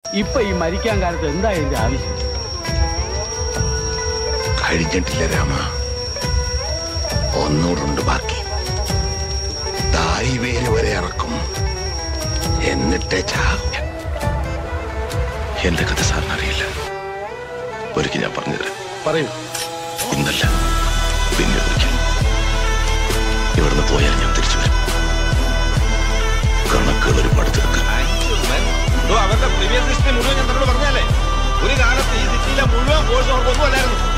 ഇപ്പൊ ഈ മരിക്കാൻ കാലത്ത് എന്താ ഇതിന്റെ ആവശ്യം കഴിഞ്ഞിട്ടില്ല രാമ ഒന്നൂടുണ്ട് ബാക്കി തായ് വേര് വരെ ഇറക്കും എന്നിട്ടേ ചാകും എന്റെ കഥ സാറിന് അറിയില്ല ഒരിക്കൽ ഞാൻ പറഞ്ഞുതരാം പറയൂ ഇന്നല്ല പിന്നെ ഒരിക്കൽ ഇവിടുന്ന് പോയാൽ ഞാൻ തിരിച്ചു വരും കണക്കുകൾ ഒരുപാട് തീർക്കാൻ അവരുടെ പ്രീവിയസ് ലിസ്റ്റ് മുഴുവൻ ഞാൻ തന്നോട് പറഞ്ഞാലേ ഒരു കാലത്ത് ഈ സിറ്റിയിലെ മുഴുവൻ കോഴ്സ് അവർക്കൊന്നും അല്ലായിരുന്നു